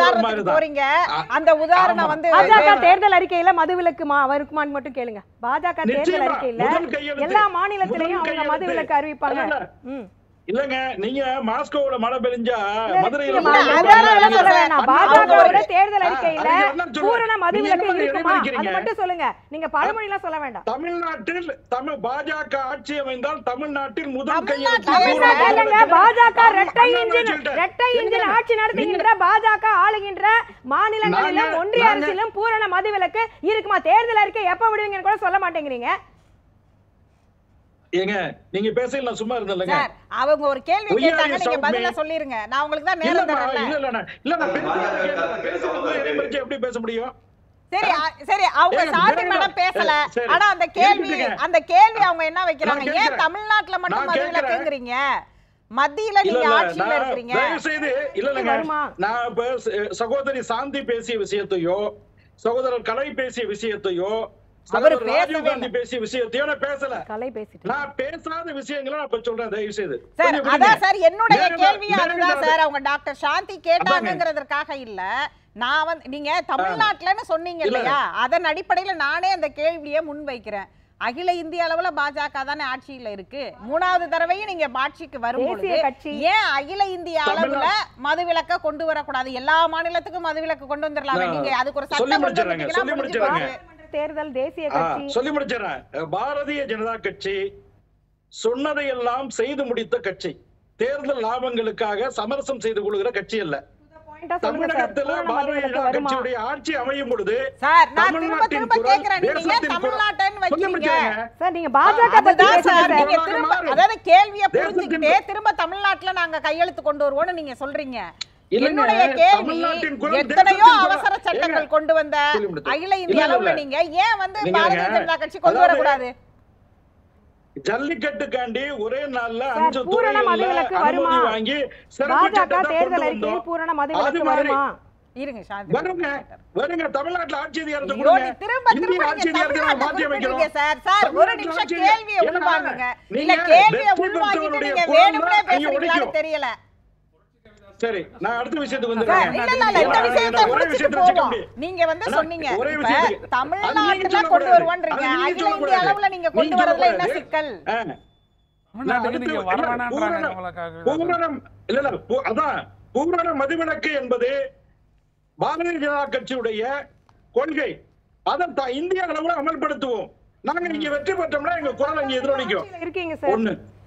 உதாரணத்துக்கு தான். போறீங்க ஆ, அந்த உதாரணம் ஆமா. வந்து பாஜக தேர்தல் அறிக்கையில மதுவிலக்கு மா- வருமான்னு மட்டும் கேளுங்க பாஜக தேர்தல் நிச்சயமா. அறிக்கையில முதல் கையெழுத்து. எல்லா மாநிலத்திலையும் முதல் அவங்க கையெழுத்து. மதுவிலக்கு அறிவிப்பாங்க இல்ல, ம். இல்லங்க நீங்க மாஸ்கோவுல மழை பெஞ்சா மதுரையில இல்ல, மழை அதான் பெஞ்சா நான் சொல்ல வேணாம். அண்ணா, பாஜகவோட அவங்க தேர்தல் ஆ, அறிக்கையில அது என்ன சொல்ல- பூரண மதுவிலக்கு நீங்க என்ன இருக்குமா அது இடைமறிக்கிறீங்க? மட்டும் சொல்லுங்க நீங்க பழமொழி எல்லாம் சொல்ல வேண்டாம் தமிழ்நாட்டில் தமிழ் பாஜக ஆட்சி அமைந்தால் தமிழ்நாட்டில் முதல் தமிழ்நாட்டுல கையெழுத்து தமிழ்நாட்டுல பூரண இல்லைங்க, மதுவிலக்கு. பாஜக ஆமா, ரெட்டை அண்ணா, இன்ஜின் நான் சொல்லிட்டேன். ரெட்டை இன்ஜின் இல்ல, ஆட்சி நடத்துகின்ற பாஜக ஆளுகின்ற மாநிலங்களிலும் நாங்க- ஒன்றிய நாங்க- அரசிலும் பூரண மதுவிலக்கு இருக்குமா தேர்தல் அறிக்கை எப்ப விடுவீங்கன்னு கூட சொல்ல மாட்டேங்கிறீங்க ஏங்க நீங்க பேசல நான் சும்மா இருந்தேன்லங்க சார் அவங்க ஒரு கேள்வி Why are கேட்டாங்க you நீங்க shout பதில me? சொல்லிருங்க நான் உங்களுக்கு தான் நேரம் இல்லம்மா, தரல இல்ல, இல்ல, நான்- இல்ல, நான் பேசுறது கேட்கல. பேசுறது இடைமறிச்சு எப்படி பேச முடியும் சரி அ- சரி அவங்க ஏங்க, சாந்தி வேற மேடம் என்ன? பேசல ஏ, சரி. ஆனா அந்த கேள்வி கேட்டுட்டுங்க. அந்த கேள்வி அவங்க என்ன வைக்கிறாங்க நான் ஏன் கேட்கிறேன். தமிழ்நாட்டுல மட்டும் நான் மதுவிலக்குங்கிறீங்க மத்தியில இல்ல, நீங்க இல்ல, ஆட்சியில நான் இருக்கிறீங்க தயவு செய்து இல்ல இல்லங்க வருமா? நான் இப்ப ச- சகோதரி சாந்தி பேசிய விஷயத்தையோ சகோதரர் கலை பேசிய விஷயத்தையோ அவரு சகோதரர் பேசவே ராஜீவ் காந்தி இல்லை. பேசிய விஷயத்தையோ நான் பேசல கலை பேசிட்டு நான் பேசாத விஷயங்களை நான் இப்ப சொல்றேன் தயவு செய்து சார் கொஞ்சம் விடுங்க. அதான் சார் என்னுடைய வேற- கேள்வியும் வேற அதுதான் ஏதாவது- சார் அவங்க டாக்டர் சாந்தி கேட்டாங்கங்கிறதுக்காக இல்ல நான் வந்து நீங்க தமிழ்நாட்டுலன்னு சொன்னீங்க இல்ல. இல்லையா அதன் அடிப்படையில நானே அந்த கேள்வியை முன் வைக்கிறேன் அகில இந்திய அளவுல பாஜக தானே ஆட்சியில இருக்கு மூணாவது தடவையும் நீங்க ஆட்சிக்கு வரும்போது தேசிய கட்சி. ஏன் அகில இந்திய அளவுல மதுவிலக்க கொண்டு வரக்கூடாது எல்லா மாநிலத்துக்கும் மதுவிலக்கு கொண்டு வந்துடலாமே நான் நீங்க அதுக்கு ஒரு சொல்லி சட்டம் கொண்டு முடிச்சிடுறேங்க, வந்தீங்கன்னா சொல்லி முடிஞ்சு முடிச்சிடுறேங்க. போகுது. பாராளுமன்ற தேர்தல் தேசிய ஆ, கட்சி சொல்லி முடிச்சிடறேன் பாரதிய ஜனதா கட்சி சொன்னதையெல்லாம் செய்து முடித்த கட்சி தேர்தல் லாபங்களுக்காக சமரசம் செய்து கொள்கிற கட்சி அல்ல பாயிண்டா சொல்லுங்க சார் தமிழகத்துல பூரண பாரதிய மதுவிலக்கு ஜனதா வருமா கட்சியுடைய ஆட்சி அமையும் பொழுது சார் நான் திரும்ப தமிழ்நாட்டின் திரும்ப குரல், கேக்குறேன் நீங்க தேசத்தின் குரல். தமிழ்நாட்டுன்னு சொல்லி வைக்கிறீங்க முடிச்சிடுறேங்க. சார் நீங்க பாஜக பத்தி அதுதான் பேசுங்க சார் சார் நீங்க குரலாக திரும்ப மாறும். அதாவது கேள்விய தேசத்தின் புரிஞ்சுக்கிட்டே திரும்ப தமிழ்நாட்டுல நாங்க கையெழுத்து கொண்டு வருவோம்னு நீங்க சொல்றீங்க இல்லைங்க, என்னுடைய கேள்வி தமிழ்நாட்டின் குரல், எத்தனையோ தேசத்தின் குரல். அவசர சட்டங்கள் ஏங்க, கொண்டு வந்த சொல்லி முடிச்சு. அகில இந்திய இல்ல, இல்ல, அளவுல இல்ல. நீங்க ஏன் வந்து நீங்க பாரதிய ஏங்க, ஜனதா கட்சி கொண்டு அதாவது வரக்கூடாது ஜல்லிக்கட்டுக்காண்டி ஒரே நாள்ல சார், அஞ்சு பூரண துறைகள்ல மதுவிலக்கு அனுமதி வருமா? வாங்கி சிறப்பு பாஜக சட்டத்தை கொண்டு தேர்தல் அறிக்கையில் வந்தோம். பூரண அது மதுவிலக்கு மாதிரி வருமா இருங்க சாந்தி வருங்க வருங்க தமிழ்நாட்டுல ஆட்சி அதிகாரத்தை ஐயோ, கொடுங்க நீ திரும்ப இந்திய திரும்ப ஆட்சி நீங்க அதிகாரத்தை நம்ம மாற்றி தமிழ்நாட்டை அமைக்கிறோம் குறிப்பிடுறீங்க சார். சார், ஒரு தமிழ்நாட்டு நிமிஷம் ஆட்சி கேள்வியை ஏன்னா, உள்வாங்குங்க. நீங்க இல்ல, கேள்வியை வெற்றி உள்வாங்கிட்டு பெற்றவருடைய நீங்க குரல் வேணும்னே தான் கையை பேசுறீங்களான்னு ஒடிக்கும். தெரியல சரி நான் அடுத்த விஷயத்துக்கு சார், வந்துடுறேன் இல்ல, இல்ல, இல்ல, இந்த நான் விஷயத்தை ஒரே முடிச்சிட்டு விஷயத்தை வச்சுக்க போவோம். முடியும். நீங்க வந்து அண்ணா, சொன்னீங்க ஒரே இப்ப விஷயத்துக்கு. அது நீங்க தமிழ்நாட்டுல சொல்லக்கூடாது. கொண்டு வருவோன்றீங்க அது நீங்க அகில இந்திய சொல்லக்கூடாது. அளவுல நீங்க கொண்டு நீங்க வரதுல என்ன சொல்லக்கூடாது. சிக்கல் ஆ. தமிழ்நாட்டுக்கு அடுத்து- நீங்க இல்ல, வரவேணான்றாங்க பூரண- நம்மளுக்காக பூரணம் இல்ல இல்ல பூ- அதான் பூரண மதுவிலக்கு என்பது பாரதிய ஜனதா கட்சியுடைய கொள்கை அதை த- இந்திய அளவுல அமல்படுத்துவோம் நாங்க இங்க வெற்றி பெற்றோம்னா எங்க குரல் இங்க எதிரொலிக்கும் இருக்கீங்க சார் ஒண்ணு